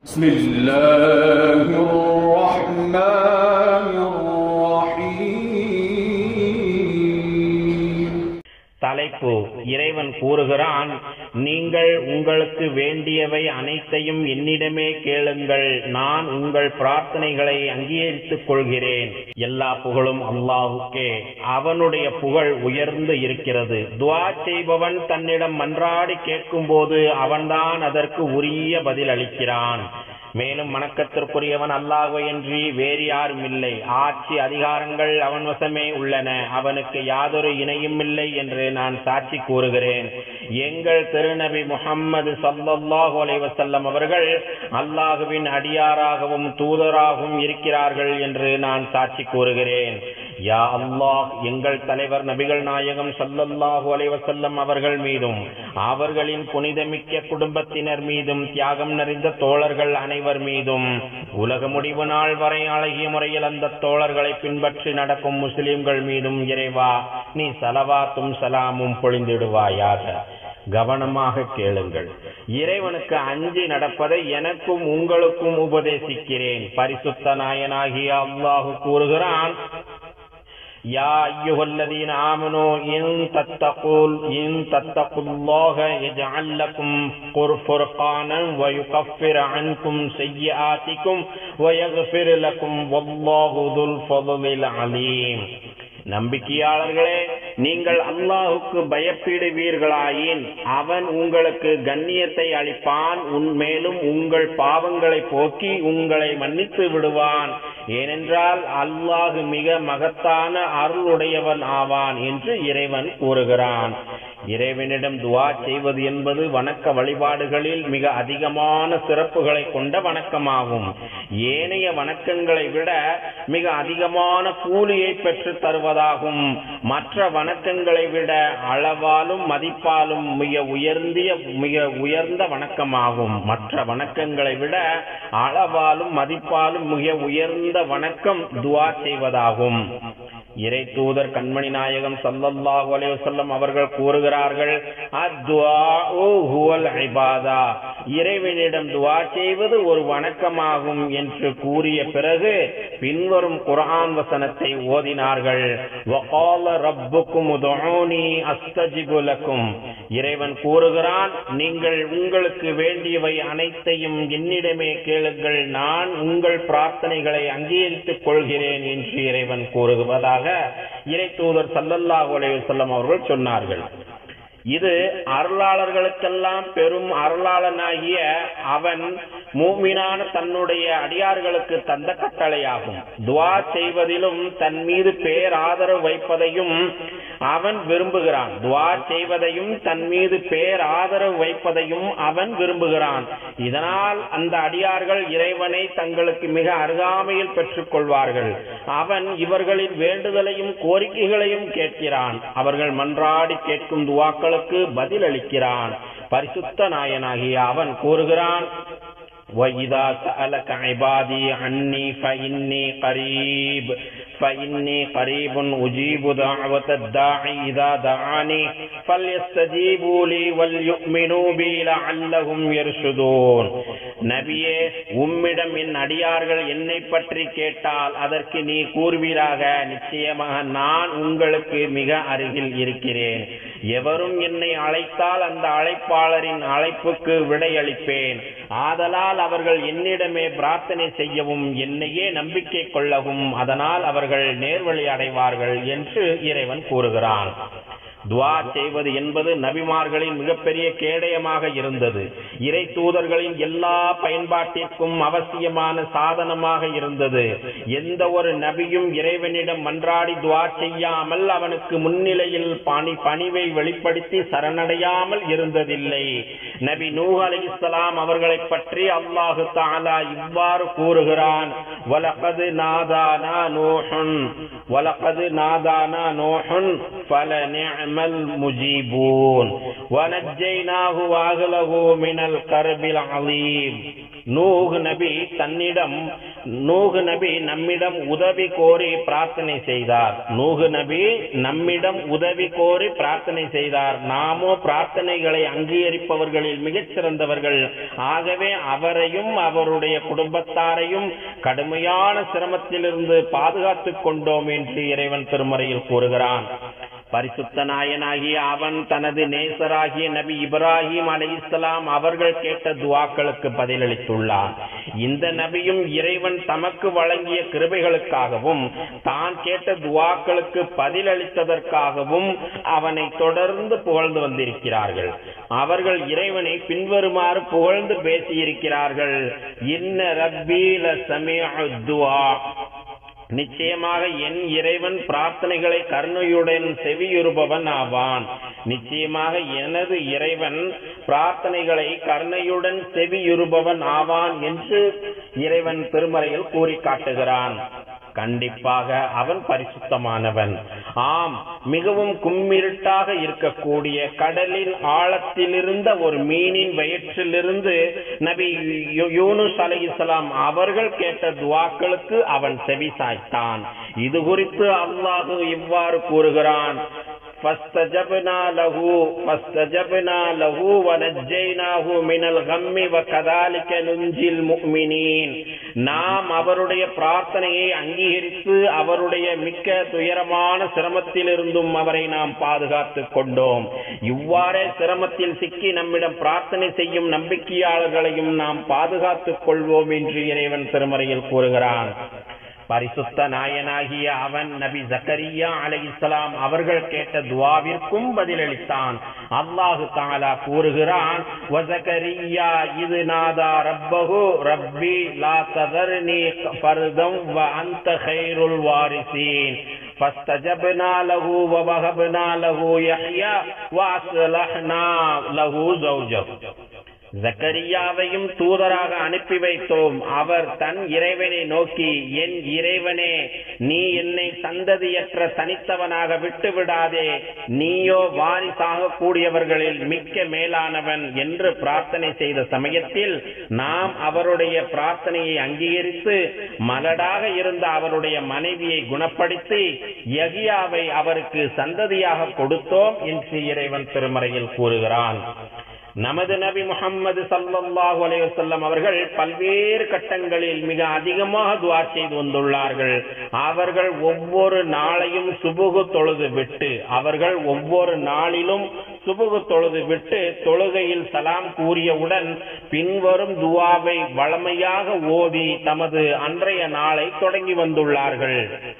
بسم الله الرحمن الرحيم தலைப்பு இறைவன் கூறுகிறான் நீங்கள் உங்களுக்கு வேண்டியவை அனைத்தையும் என்னிடமே கேளுங்கள் நான் உங்கள் பிரார்த்தனைகளை அங்கீகரித்துக் கொள்கிறேன் எல்லா புகழும் அல்லாஹுக்கே அவனுடைய புகழ் உயர்ந்து இருக்கிறது துவா செய்பவன் தன்னிடம் மன்றாடி கேட்கும்போது அவன்தான் அதற்கு உரிய பதில் அளிக்கிறான் மேலும் வணக்கத்திற்குரியவன் அல்லாஹுவையன்றி வேறு யாரும் இல்லை ஆட்சி அதிகாரங்கள் அவன் வசமே உள்ளன அவனுக்கு யாதொரு இணையும் இல்லை என்று நான் சாட்சி கூறுகிறேன் எங்கள் திருநபி முஹம்மது ஸல்லல்லாஹு அலைஹி வஸல்லம் அவர்கள் அல்லாஹுவின் அடியாராகவும் தூதராகவும் இருக்கிறார்கள் என்று நான் சாட்சி கூறுகிறேன் யா அல்லாஹ் எங்கள் தலைவர் நபிகள் நாயகம் ஸல்லல்லாஹு அலைஹி வஸல்லம் அவர்கள் மீதும் அவர்களின் புனிதமிக்க குடும்பத்தினர் மீதும் தியாகம் நிறைந்த தோழர்கள் அனைவர் மீதும் உலக முடிவு நாள் வரை அழகிய முறையில் அந்த தோழர்களை பின்பற்றி நடக்கும் முஸ்லிம்கள் மீதும் இறைவா நீ சலவாத்தும் சலாமும் பொழிந்திடுவாயாக கவனமாக கேளுங்கள் இறைவனுக்கு அஞ்சி நடப்பதை எனக்கும் உங்களுக்கும் உபதேசிக்கிறேன் பரிசுத்த நாயனாகிய அல்லாஹு கூறுகிறான் يا أيها الذين آمنوا إن تتقوا إن تتقوا الله يجعل لكم فرقانا ويكفر عنكم سيئاتكم ويغفر لكم والله ذو الفضل العليم நம்பிக்கையாளர்களே நீங்கள் அல்லாஹுக்கு பயப்படுவீர்களாயின் அவன் உங்களுக்கு கண்ணியத்தை அளிப்பான் மேலும் உங்கள் பாவங்களை போக்கி உங்களை மன்னித்து விடுவான் ஏனென்றால் அல்லாஹு மிக மகத்தான அருளுடையவன் ஆவான் என்று இறைவன் கூறுகிறான் இறைவனிடம் துவா செய்வது என்பது வணக்க வழிபாடுகளில் மிக அதிகமான சிறப்புகளை கொண்ட வணக்கமாகும் ஏனைய வணக்கங்களை விட மிக அதிகமான கூலியை பெற்று தருவதாகும் மற்ற வணக்கங்களை விட அளவாலும் மதிப்பாலும் மிக உயர்ந்திய மிக உயர்ந்த வணக்கமாகும் மற்ற வணக்கங்களை விட அளவாலும் மதிப்பாலும் மிக உயர்ந்த வணக்கம் துவா செய்வதாகும் இறை தூதர் கண்மணி நாயகம் சல்லல்லாஹு அலைஹி வஸல்லம் அவர்கள் கூறுகிறார்கள் அத்வாஉ ஹுவல் இபாதா இறைவனிடம் துவா செய்வது ஒரு வணக்கமாகும் என்று கூறிய பிறகு பின்வரும் குர்ஆன் வசனத்தை ஓதினார்கள் வகால ரப்புக்கும் உதுஊனி அஸ்தஜிபு லக்கும் இறைவன் கூறுகிறான் நீங்கள் உங்களுக்கு வேண்டியவை அனைத்தையும் என்னிடமே கேளுங்கள் நான் உங்கள் பிரார்த்தனைகளை அங்கீகரித்துக் கொள்கிறேன் என்று இறைவன் கூறுவதாக இறை தூதர் சல்லல்லாஹு அலைஹி வஸல்லம் அவர்கள் சொன்னார்கள் இது அருளாளர்களுக்கெல்லாம் பெரும் அருளாளனாகிய அவன் மூமினான தன்னுடைய அடியார்களுக்கு தந்த கட்டளையாகும் துவா செய்வதிலும் தன் மீது பேராதரவு வைப்பதையும் அவன் விரும்புகிறான் துவா செய்வதையும் தன் மீது பேராதரவு வைப்பதையும் அவன் விரும்புகிறான் இதனால் அந்த அடியார்கள் இறைவனை தங்களுக்கு மிக அருகாமையில் பெற்றுக் கொள்வார்கள் அவன் இவர்களின் வேண்டுதலையும் கோரிக்கைகளையும் கேட்கிறான் அவர்கள் மன்றாடி கேட்கும் துவாக்களுக்கு பதில் அளிக்கிறான் பரிசுத்த நாயனாகிய அவன் கூறுகிறான் وَإِذَا سَأَلَكَ عِبَادِي عَنِّي فَإِنِّي قَرِيبٌ فَإِنِّي قَرِيبٌ أُجِيبُ دَعْوَةَ الدَّاعِ إِذَا دَعَانِي فَلْيَسْتَجِيبُوا لِي وَلْيُؤْمِنُوا بِي لَعَلَّهُمْ يَرْشُدُونَ நபியே உம்மிடம் என் அடியார்கள் என்னை பற்றி கேட்டால் அதற்கு நீ கூறுவீராக நிச்சயமாக நான் உங்களுக்கு மிக அருகில் இருக்கிறேன் எவரும் என்னை அழைத்தால் அந்த அழைப்பாளரின் அழைப்புக்கு விடையளிப்பேன் ஆதலால் அவர்கள் என்னிடமே பிரார்த்தனை செய்யவும் என்னையே நம்பிக்கை கொள்ளவும் அதனால் அவர்கள் நேர்வழி அடைவார்கள் என்று இறைவன் கூறுகிறான் துவா செய்வது என்பது நபிமார்களின் மிகப்பெரிய கேடயமாக இருந்தது இறை தூதர்களின் எல்லா பயன்பாட்டிற்கும் அவசியமான சாதனமாக இருந்தது எந்த ஒரு நபியும் இறைவனிடம் மன்றாடி துவா செய்யாமல் அவனுக்கு முன்னிலையில் பணி பணிவை வெளிப்படுத்தி சரணடையாமல் இருந்ததில்லை நபி நூஹ் அலி இஸ்லாம் அவர்களை பற்றி அல்லாஹு தாலா இவ்வாறு கூறுகிறான் வலகது நாதானா நோஹன் வலகது நாதானா நோஹன் பல நிஅம المجيبون ونجيناه واهله من الكرب العظيم நூஹ் நபி தன்னிடம் நூகு நபி நம்மிடம் உதவி கோரி பிரார்த்தனை செய்தார் நூகு நபி நம்மிடம் உதவி கோரி பிரார்த்தனை செய்தார் நாமோ பிரார்த்தனைகளை அங்கீகரிப்பவர்களில் மிகச் சிறந்தவர்கள் ஆகவே அவரையும் அவருடைய குடும்பத்தாரையும் கடுமையான சிரமத்திலிருந்து பாதுகாத்துக் கொண்டோம் என்று இறைவன் திருமறையில் கூறுகிறான் பரிசுத்த நாயனாகிய அவன் தனது நேசராகிய நபி இப்ராஹிம் அலைஹிஸ்ஸலாம் அவர்கள் கேட்ட துவாக்களுக்கு பதிலளித்துள்ளான் இந்த நபியும் இறைவன் தமக்கு வழங்கிய கிருபைகளுக்காகவும் தான் கேட்ட துவாக்களுக்கு பதிலளித்ததற்காகவும் அவனை தொடர்ந்து புகழ்ந்து வந்திருக்கிறார்கள் அவர்கள் இறைவனை பின்வருமாறு புகழ்ந்து பேசியிருக்கிறார்கள் இன்ன ரப்பீல சமீஉ துஆ நிச்சயமாக என் இறைவன் பிரார்த்தனைகளை கருணையுடன் செவியுறுபவன் ஆவான் நிச்சயமாக எனது இறைவன் பிரார்த்தனைகளை கருணையுடன் செவியுறுபவன் ஆவான் என்று இறைவன் திருமறையில் கூறி காட்டுகிறான் கண்டிப்பாக அவன் பரிசுத்தமானவன் ஆம் மிகவும் கும்மிருட்டாக இருக்கக்கூடிய கடலின் ஆழத்திலிருந்த ஒரு மீனின் வயிற்றிலிருந்து நபி யூ- யூனுஸ் அலைஹிஸ்ஸலாம் அவர்கள் கேட்ட துவாக்களுக்கு அவன் செவி சாய்த்தான் இது குறித்து அல்லாஹு இவ்வாறு கூறுகிறான் فاستجبنا له فاستجبنا له ونجيناه من الغم وكذلك ننجي المؤمنين நாம் அவருடைய பிரார்த்தனையை அங்கீகரித்து அவருடைய மிக்க துயரமான சிரமத்திலிருந்தும் அவரை நாம் பாதுகாத்துக் கொண்டோம் இவ்வாறே சிரமத்தில் சிக்கி நம்மிடம் பிரார்த்தனை செய்யும் நம்பிக்கையாளர்களையும் நாம் பாதுகாத்துக் கொள்வோம் என்று இறைவன் திருமறையில் கூறுகிறான் பரிசுத்த நாயனாகிய அவன் நபி ஜக்கரியா அலைஹிஸ்ஸலாம் அவர்கள் கேட்ட துவாவிற்கும் பதிலளித்தான் அல்லாஹு தாலா கூறுகிறான் வசகரியா இது நாதா ரப்பஹு ரப்பி லா ததர்னி ஃபர்தம் வ அன்த கைருல் வாரிசீன் فاستجبنا له ووهبنا له يحيى واصلحنا له زوجه ஜக்கரியாவையும் தூதராக அனுப்பி வைத்தோம் அவர் தன் இறைவனை நோக்கி என் இறைவனே நீ என்னை சந்ததியற்ற தனித்தவனாக விட்டு விடாதே நீயோ வாரிசாக கூடியவர்களில் மிக்க மேலானவன் என்று பிரார்த்தனை செய்த சமயத்தில் நாம் அவருடைய பிரார்த்தனையை அங்கீகரித்து மலடாக இருந்த அவருடைய மனைவியை குணப்படுத்தி யகியாவை அவருக்கு சந்ததியாக கொடுத்தோம் என்று இறைவன் திருமறையில் கூறுகிறான் நமது நபி முகம்மது சல்லல்லாஹு அலைஹி வஸல்லம் அவர்கள் பல்வேறு கட்டங்களில் மிக அதிகமாக துஆ செய்து வந்துள்ளார்கள் அவர்கள் ஒவ்வொரு நாளையும் சுபுகு தொழுது விட்டு அவர்கள் ஒவ்வொரு நாளிலும் சுபுகு தொழுது விட்டு தொழுகையில் சலாம் கூறியவுடன் பின்வரும் துவாவை வளமையாக ஓதி தமது அன்றைய நாளை தொடங்கி வந்துள்ளார்கள்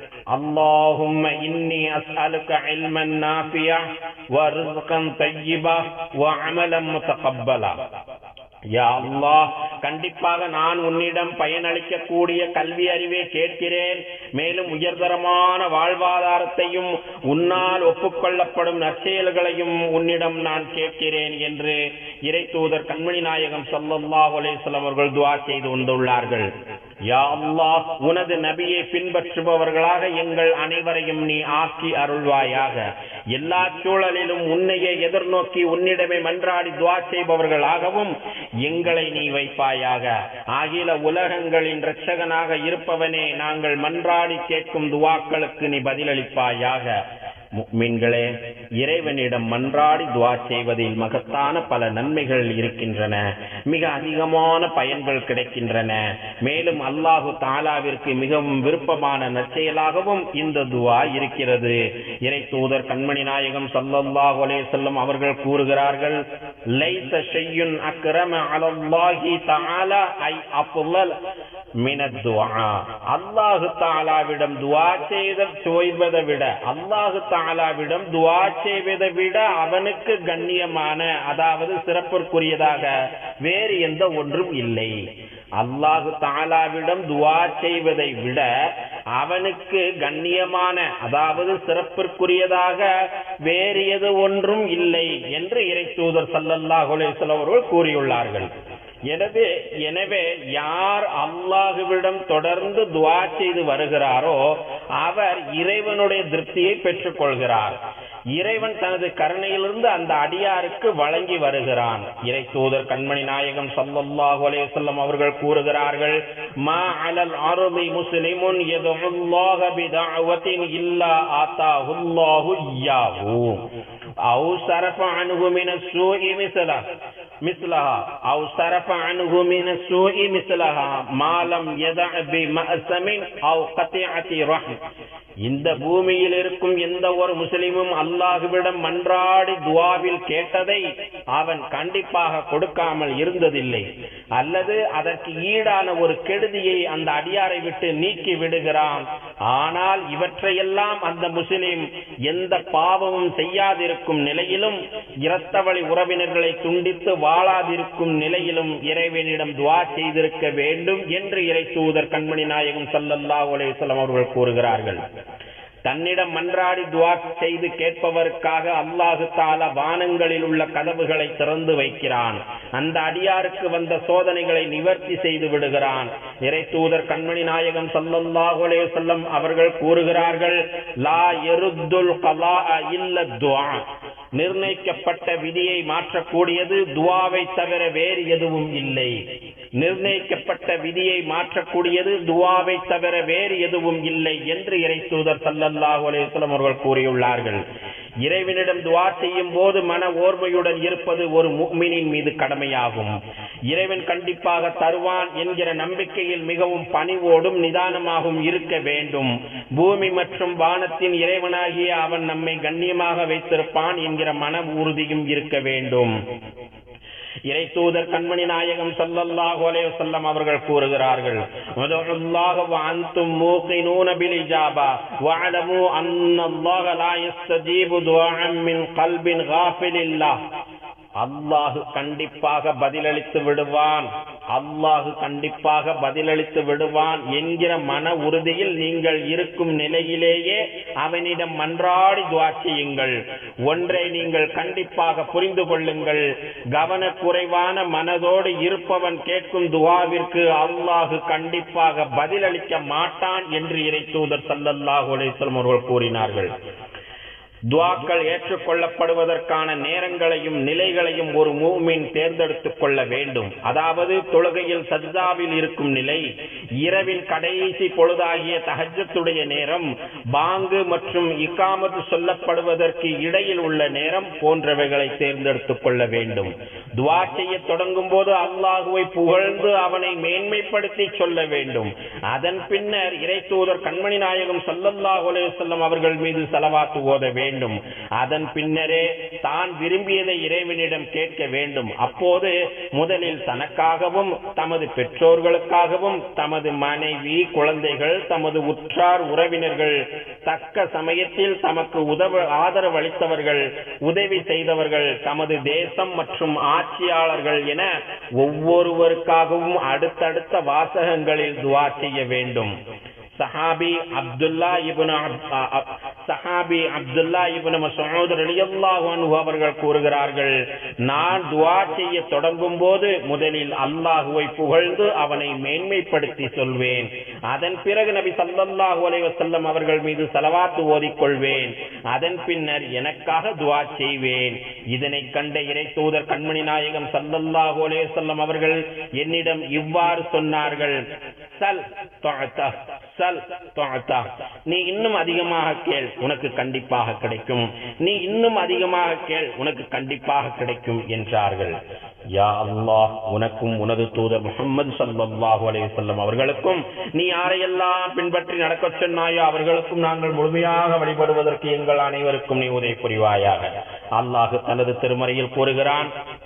اللهم إني أسألك علما نافعا ورزقا طيبا وعملا متقبلا யா அல்லாஹ் கண்டிப்பாக நான் உன்னிடம் பயனளிக்கக்கூடிய கல்வி அறிவை கேட்கிறேன் மேலும் உயர்தரமான வாழ்வாதாரத்தையும் உன்னால் ஒப்புக்கொள்ளப்படும் நற்செயல்களையும் உன்னிடம் நான் கேட்கிறேன் என்று இறை தூதர் கண்மணி நாயகம் ஸல்லல்லாஹு அலைஹி வஸல்லம் அவர்கள் துஆ செய்து வந்துள்ளார்கள் யா அல்லாஹ் உனது நபியை பின்பற்றுபவர்களாக எங்கள் அனைவரையும் நீ ஆக்கி அருள்வாயாக எல்லா சூழலிலும் உன்னையே எதிர்நோக்கி உன்னிடமே மன்றாடி துவா செய்பவர்களாகவும் எங்களை நீ வைப்பாயாக அகில உலகங்களின் இரட்சகனாக இருப்பவனே நாங்கள் மன்றாடி கேட்கும் துவாக்களுக்கு நீ பதிலளிப்பாயாக முக்மின்களே இறைவனிடம் மன்றாடி துவா செய்வதில் மகத்தான பல நன்மைகள் இருக்கின்றன மிக அதிகமான பயன்கள் கிடைக்கின்றன மேலும் அல்லாஹு தாலாவிற்கு மிகவும் விருப்பமான நற்செயலாகவும் இந்த துவா இருக்கிறது இறை தூதர் கண்மணி நாயகம் சல்லல்லாஹு அலைஹி வஸல்லம் அவர்கள் கூறுகிறார்கள் லைஸ ஷையுன் அக்ரம அலல்லாஹி தஆலா ஐ அஃலல் மினத் துஆ அல்லாஹு தாலாவிடம் துவா செய்த செய்வதை விட அல்லாஹு தாலாவிடம் துவா செய்வதை விட அவனுக்கு கண்ணியமான அதாவது சிறப்பிற்குரியதாக வேறு எந்த ஒன்றும் இல்லை அல்லாஹு தாலாவிடம் துவா செய்வதை விட அவனுக்கு கண்ணியமான அதாவது சிறப்பிற்குரியதாக வேறு எது ஒன்றும் இல்லை என்று இறை தூதர் சல்லல்லாஹு அலைஹி வஸல்லம் அவர்கள் கூறியுள்ளார்கள் எனவே எனவே யார் அல்லாஹுவிடம் தொடர்ந்து துவா செய்து வருகிறாரோ அவர் இறைவனுடைய திருப்தியை பெற்றுக் கொள்கிறார் இறைவன் தனது கருணையிலிருந்து அந்த அடியாருக்கு வழங்கி வருகிறான் இறை தூதர் கண்மணி நாயகம் ஸல்லல்லாஹு அலைஹி வஸல்லம் அவர்கள் கூறுகிறார்கள் மா அலல் அர்தி முஸ்லிமுன் யதுல்லாஹ பிதஅவத்தின் இல்லா ஆதாஹுல்லாஹு இய்யாஹு أو صرف عنه من السوء مثله مثلها أو صرف عنه من السوء مثلها ما لم يدع بمأسم أو قطيعة رحم இந்த பூமியில் இருக்கும் எந்த ஒரு முஸ்லிமும் அல்லாஹுவிடம் மன்றாடி துவாவில் கேட்டதை அவன் கண்டிப்பாக கொடுக்காமல் இருந்ததில்லை அல்லது அதற்கு ஈடான ஒரு கெடுதியை அந்த அடியாரை விட்டு நீக்கி விடுகிறான் ஆனால் இவற்றையெல்லாம் அந்த முஸ்லிம் எந்த பாவமும் செய்யாதிருக்கும் நிலையிலும் இரத்தவழி உறவினர்களை துண்டித்து வாழாதிருக்கும் நிலையிலும் இறைவனிடம் துவா செய்திருக்க வேண்டும் என்று இறை தூதர் கண்மணி நாயகம் சல்லல்லாஹு அலைஹி வஸல்லம் அவர்கள் கூறுகிறார்கள் தன்னிடம் மன்றாடி துவா செய்து கேட்பவருக்காக அல்லாஹு தாலா வானங்களில் உள்ள கதவுகளை திறந்து வைக்கிறான் அந்த அடியாருக்கு வந்த சோதனைகளை நிவர்த்தி செய்து விடுகிறான் இறை தூதர் கண்மணி நாயகம் சல்லல்லாஹு அலைஹி வஸல்லம் அவர்கள் கூறுகிறார்கள் லா எருத்துல் கலா இல்ல துஆ நிர்ணயிக்கப்பட்ட விதியை மாற்றக்கூடியது துவாவை தவிர வேறு எதுவும் இல்லை நிர்ணயிக்கப்பட்ட விதியை மாற்றக்கூடியது துவாவை தவிர வேறு எதுவும் இல்லை என்று இறை தூதர் சல்லல்லாஹு அலைஹி வஸல்லம் அவர்கள் கூறியுள்ளார்கள் இறைவனிடம் துவா செய்யும் போது மன ஓர்மையுடன் இருப்பது ஒரு முக்மினின் மீது கடமையாகும் இறைவன் கண்டிப்பாக தருவான் என்கிற நம்பிக்கையில் மிகவும் பணிவோடும் நிதானமாகவும் இருக்க வேண்டும் பூமி மற்றும் வானத்தின் இறைவனாகிய அவன் நம்மை கண்ணியமாக வைத்திருப்பான் என்கிற மன உறுதியும் இருக்க வேண்டும் இறை தூதர் கண்மணி நாயகம் ஸல்லல்லாஹு அலைஹி வஸல்லம் அவர்கள் கூறுகிறார்கள் வதல்லாஹ வ அன்தும் மூகினூன பில் இஜாபா வஅலமு அன்னல்லாஹ லா யஸ்தஜீபு துஆஅன் மின் கல்பின் காஃபிலில்லாஹ் அல்லாஹு கண்டிப்பாக பதிலளித்து விடுவான் அல்லாஹு கண்டிப்பாக பதிலளித்து விடுவான் என்கிற மன உறுதியில் நீங்கள் இருக்கும் நிலையிலேயே அவனிடம் மன்றாடி துவா செய்யுங்கள் ஒன்றை நீங்கள் கண்டிப்பாக புரிந்து கொள்ளுங்கள் கவனக்குறைவான மனதோடு இருப்பவன் கேட்கும் துவாவிற்கு அல்லாஹு கண்டிப்பாக பதிலளிக்க மாட்டான் என்று இறை தூதர் சல்லல்லாஹு அலைஹி வஸல்லம் அவர்கள் கூறினார்கள் துவாக்கள் ஏற்றுக்கொள்ளப்படுவதற்கான நேரங்களையும் நிலைகளையும் ஒரு மூமின் தேர்ந்தெடுத்துக் கொள்ள வேண்டும் அதாவது தொழுகையில் சஜ்தாவில் இருக்கும் நிலை இரவின் கடைசி பொழுதாகிய தஹஜத்துடைய நேரம் பாங்கு மற்றும் இக்காமத்து சொல்லப்படுவதற்கு இடையில் உள்ள நேரம் போன்றவைகளை தேர்ந்தெடுத்துக் கொள்ள வேண்டும் துவா செய்ய தொடங்கும் போது அல்லாஹுவை புகழ்ந்து அவனை மேன்மைப்படுத்தி சொல்ல வேண்டும் அதன் பின்னர் இறை தூதர் கண்மணி நாயகம் சல்லல்லாஹு அலைஹி வஸல்லம் அவர்கள் மீது செலவாத்து ஓத வேண்டும் வேண்டும் அதன் பின்னரே தான் விரும்பியதை இறைவனிடம் கேட்க வேண்டும் அப்போது முதலில் தனக்காகவும் தமது பெற்றோர்களுக்காகவும் தமது மனைவி குழந்தைகள் தமது உற்றார் உறவினர்கள் தக்க சமயத்தில் தமக்கு உதவ ஆதரவு அளித்தவர்கள் உதவி செய்தவர்கள் தமது தேசம் மற்றும் ஆட்சியாளர்கள் என ஒவ்வொருவருக்காகவும் அடுத்தடுத்த வாசகங்களில் துவா செய்ய வேண்டும் சஹாபி அப்துல்லா இப்னு சஹாபி அப்துல்லா இப்னு மஸ்ஊத் ரலியல்லாஹு அன்ஹு அவர்கள் கூறுகிறார்கள் நான் துஆ செய்ய தொடங்கும் போது முதலில் அல்லாஹுவை புகழ்ந்து அவனை மேன்மைப்படுத்தி சொல்வேன் அதன் பிறகு நபி ஸல்லல்லாஹு அலைஹி வஸல்லம் அவர்கள் மீது ஸலவாத் ஓதிக்கொள்வேன் அதன் பின்னர் எனக்காக துஆ செய்வேன் இதனை கண்ட இறை தூதர் கண்மணி நாயகம் ஸல்லல்லாஹு அலைஹி வஸல்லம் அவர்கள் என்னிடம் இவ்வாறு சொன்னார்கள் சல் துஅதா சல் துஅதா நீ இன்னும் அதிகமாக கேள் உனக்கு கண்டிப்பாக கிடைக்கும் நீ இன்னும் அதிகமாக கேள் உனக்கு கண்டிப்பாக கிடைக்கும் என்றார்கள் யா அல்லாஹ் உனக்கும் உனது தூதர் முகமது சல்லாஹூ அலைஹி வஸல்லம் அவர்களுக்கும் நீ யாரையெல்லாம் பின்பற்றி நடக்கச் சொன்னாயோ அவர்களுக்கும் நாங்கள் முழுமையாக வழிபடுவதற்கு எங்கள் அனைவருக்கும் நீ உதவி புரிவாயாக அல்லாஹ் தனது திருமறையில் கூறுகிறான்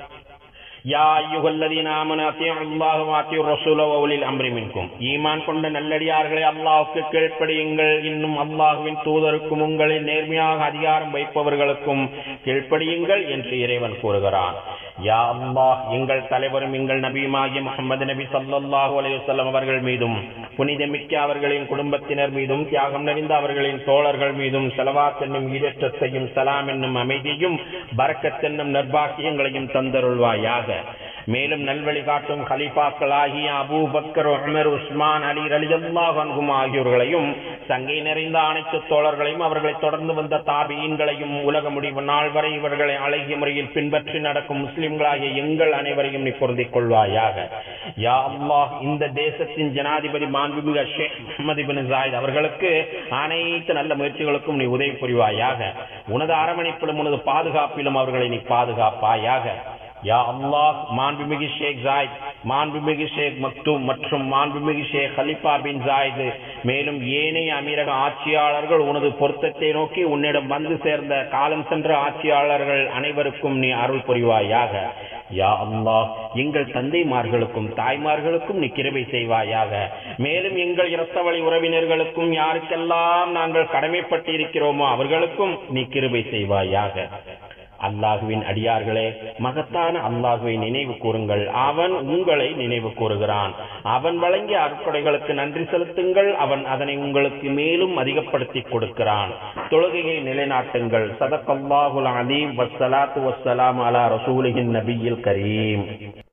யா அய்யுஹல்லதீன ஆமனு அத்தியு அல்லாஹ் வாத்தியு ரசூல வவுலில் அம்ரி மின்கும் ஈமான் கொண்ட நல்லடியார்களை அல்லாஹ்வுக்கு கீழ்ப்படியுங்கள் இன்னும் அல்லாஹ்வின் தூதருக்கும் உங்களில் நேர்மையாக அதிகாரம் வைப்பவர்களுக்கும் கீழ்ப்படியுங்கள் என்று இறைவன் கூறுகிறான் யா அல்லாஹ் எங்கள் தலைவரும் எங்கள் நபியுமாகிய முகமது நபி ஸல்லல்லாஹு அலைஹி வஸல்லம் அவர்கள் மீதும் புனிதமிக்க அவர்களின் குடும்பத்தினர் மீதும் தியாகம் நிறைந்த அவர்களின் தோழர்கள் மீதும் செலவாத் என்னும் ஈரற்றத்தையும் சலாம் என்னும் அமைதியும் பரக்கத் என்னும் நற்பாக்கியங்களையும் தந்தருள்வாயாக மேலும் நல்வழி காட்டும் கலிபாக்களாகிய Abu Bakr Umar Usman Ali ரலியல்லாஹு அன்ஹும் ஆகியோர்களையும் சங்கை நிறைந்த அனைத்து தோழர்களையும் அவர்களை தொடர்ந்து வந்த தாபியீன்களையும் உலக முடிவு நாள் வரை இவர்களை அழகிய முறையில் பின்பற்றி நடக்கும் முஸ்லிம்களாகிய எங்கள் அனைவரையும் நீ பொருந்திக் கொள்வாயாக யா அல்லாஹ் இந்த தேசத்தின் ஜனாதிபதி மாண்புமிகு ஷேக் முகமது இபின் ஜாயித் அவர்களுக்கு அனைத்து நல்ல முயற்சிகளுக்கும் நீ உதவி புரிவாயாக உனது அரவணைப்பிலும் உனது பாதுகாப்பிலும் அவர்களை நீ பாதுகாப்பாயாக யா அல்லாஹ் மாண்புமிகு ஷேக் ஜாயித் மாண்புமிகு ஷேக் மக்தூம் மற்றும் மாண்புமிகு ஷேக் ஹலிஃபா பின் ஜாயித் மேலும் ஏனைய அமீரக ஆட்சியாளர்கள் உனது பொருத்தத்தை நோக்கி உன்னிடம் வந்து சேர்ந்த காலம் சென்ற ஆட்சியாளர்கள் அனைவருக்கும் நீ அருள் புரிவாயாக யா அல்லாஹ் எங்கள் தந்தைமார்களுக்கும் தாய்மார்களுக்கும் நீ கிருபை செய்வாயாக மேலும் எங்கள் இரத்தவழி உறவினர்களுக்கும் யாருக்கெல்லாம் நாங்கள் கடமைப்பட்டிருக்கிறோமோ அவர்களுக்கும் நீ கிருபை செய்வாயாக அல்லாஹுவின் அடியார்களே மகத்தான அல்லாஹுவை நினைவு கூறுங்கள் அவன் உங்களை நினைவு கூறுகிறான் அவன் வழங்கிய அருட்கொடைகளுக்கு நன்றி செலுத்துங்கள் அவன் அதனை உங்களுக்கு மேலும் அதிகப்படுத்தி கொடுக்கிறான் தொழுகையை நிலைநாட்டுங்கள் சதக்கல்லாஹுல் அலீம் வஸ்ஸலாத்து வஸ்ஸலாம் அலா ரசூலின் நபியில் கரீம்